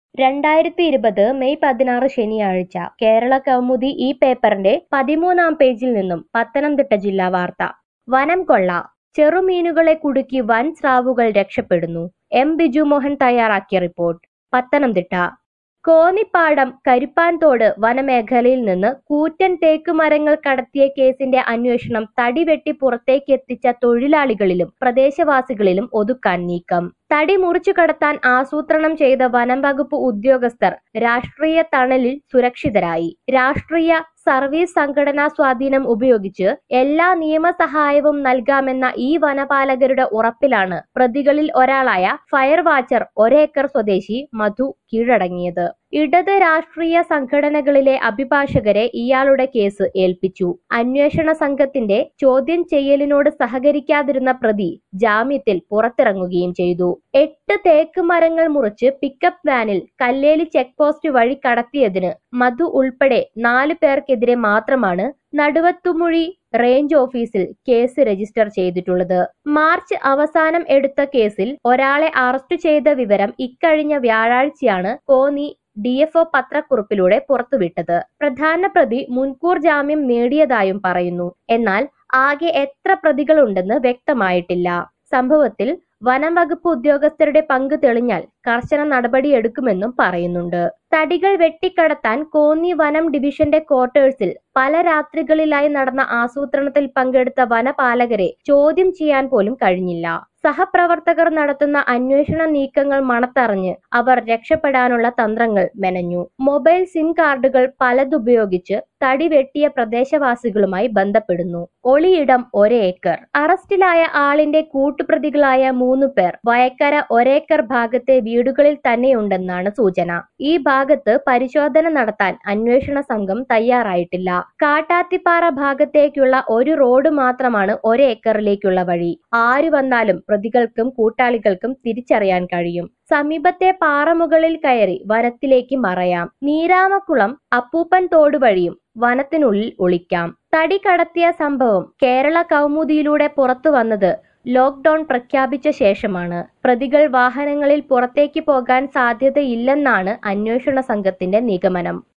രണ്ടായിരത്തി ഇരുപത് മെയ് പതിനാറ് ശനിയാഴ്ച കേരള കൗമുദി ഈ പേപ്പറിന്റെ പതിമൂന്നാം പേജിൽ നിന്നും പത്തനംതിട്ട ജില്ലാ വാർത്ത വനം കൊള്ള ചെറുമീനുകളെ കുടുക്കി വൻ സ്രാവുകൾ രക്ഷപ്പെടുന്നു എം ബിജു മോഹൻ തയ്യാറാക്കിയ റിപ്പോർട്ട് പത്തനംതിട്ട കോന്നിപ്പാടം കരിപ്പാൻതോട് വനമേഖലയിൽ നിന്ന് കൂറ്റൻ തേക്കുമരങ്ങൾ കടത്തിയ കേസിന്റെ അന്വേഷണം തടിവെട്ടി പുറത്തേക്കെത്തിച്ച തൊഴിലാളികളിലും പ്രദേശവാസികളിലും ഒതുക്കാൻ നീക്കം തടി മുറിച്ചു കടത്താൻ ആസൂത്രണം ചെയ്ത വനം വകുപ്പ് ഉദ്യോഗസ്ഥർ രാഷ്ട്രീയ തണലിൽ സുരക്ഷിതരായി രാഷ്ട്രീയ സർവീസ് സംഘടനാ സ്വാധീനം ഉപയോഗിച്ച് എല്ലാ നിയമസഹായവും നൽകാമെന്ന ഈ വനപാലകരുടെ ഉറപ്പിലാണ് പ്രതികളിൽ ഒരാളായ ഫയർ വാച്ചർ ഒരേക്കർ സ്വദേശി മധു കീഴടങ്ങിയത് ഇടത് രാഷ്ട്രീയ സംഘടനകളിലെ അഭിഭാഷകരെ ഇയാളുടെ കേസ് ഏൽപ്പിച്ചു അന്വേഷണ സംഘത്തിന്റെ ചോദ്യം ചെയ്യലിനോട് സഹകരിക്കാതിരുന്ന പ്രതി ജാമ്യത്തിൽ പുറത്തിറങ്ങുകയും ചെയ്തു എട്ട് തേക്ക് മരങ്ങൾ മുറിച്ച് പിക്കപ്പ് വാനിൽ കല്ലേലി ചെക്ക് പോസ്റ്റ് വഴി കടത്തിയതിന് മധു ഉൾപ്പെടെ നാലു പേർക്കെതിരെ മാത്രമാണ് നടുവത്തുമുഴി റേഞ്ച് ഓഫീസിൽ കേസ് രജിസ്റ്റർ ചെയ്തിട്ടുള്ളത് മാർച്ച് അവസാനം എടുത്ത കേസിൽ ഒരാളെ അറസ്റ്റ് ചെയ്ത വിവരം ഇക്കഴിഞ്ഞ വ്യാഴാഴ്ചയാണ് കോന്നി ഡി എഫ് ഒ പത്രക്കുറിപ്പിലൂടെ പുറത്തുവിട്ടത് പ്രധാന പ്രതി മുൻകൂർ ജാമ്യം നേടിയതായും പറയുന്നു എന്നാൽ ആകെ എത്ര പ്രതികളുണ്ടെന്ന് വ്യക്തമായിട്ടില്ല സംഭവത്തിൽ വനം വകുപ്പ് ഉദ്യോഗസ്ഥരുടെ പങ്ക് തെളിഞ്ഞാൽ കർശന നടപടിയെടുക്കുമെന്നും പറയുന്നുണ്ട് തടികൾ വെട്ടിക്കടത്താൻ കോന്നി വനം ഡിവിഷന്റെ ക്വാർട്ടേഴ്സിൽ പല രാത്രികളിലായി നടന്ന ആസൂത്രണത്തിൽ പങ്കെടുത്ത വനപാലകരെ ചോദ്യം ചെയ്യാൻ പോലും കഴിഞ്ഞില്ല സഹപ്രവർത്തകർ നടത്തുന്ന അന്വേഷണ നീക്കങ്ങൾ മണത്തറിഞ്ഞ് അവർ രക്ഷപ്പെടാനുള്ള തന്ത്രങ്ങൾ മെനഞ്ഞു മൊബൈൽ സിം കാർഡുകൾ പലതുപയോഗിച്ച് തടി വെട്ടിയ പ്രദേശവാസികളുമായി ബന്ധപ്പെടുന്നു ഒളിയിടം ഒരേക്കർ അറസ്റ്റിലായ ആളിന്റെ കൂട്ടുപ്രതികളായ മൂന്നു പേർ വയക്കര ഒരേക്കർ ഭാഗത്തെ വീടുകളിൽ തന്നെയുണ്ടെന്നാണ് സൂചന ഈ ഭാഗത്ത് പരിശോധന നടത്താൻ അന്വേഷണ സംഘം തയ്യാറായിട്ടില്ല കാട്ടാത്തിപ്പാറ ഭാഗത്തേക്കുള്ള ഒരു റോഡ് മാത്രമാണ് ഒരേക്കറിലേക്കുള്ള വഴി ആര് വന്നാലും പ്രതികൾക്കും കൂട്ടാളികൾക്കും തിരിച്ചറിയാൻ കഴിയും സമീപത്തെ പാറമുകളിൽ കയറി വനത്തിലേക്ക് മറയാം നീരാമക്കുളം അപ്പൂപ്പൻ തോട് വഴിയും വനത്തിനുള്ളിൽ ഒളിക്കാം തടി കടത്തിയ സംഭവം കേരള കൗമുദിയിലൂടെ പുറത്തു വന്നത് ലോക്ക്ഡൌൺ പ്രഖ്യാപിച്ച ശേഷമാണ് പ്രതികൾ വാഹനങ്ങളിൽ പുറത്തേക്ക് പോകാൻ സാധ്യതയില്ലെന്നാണ് അന്വേഷണ സംഘത്തിന്റെ നിഗമനം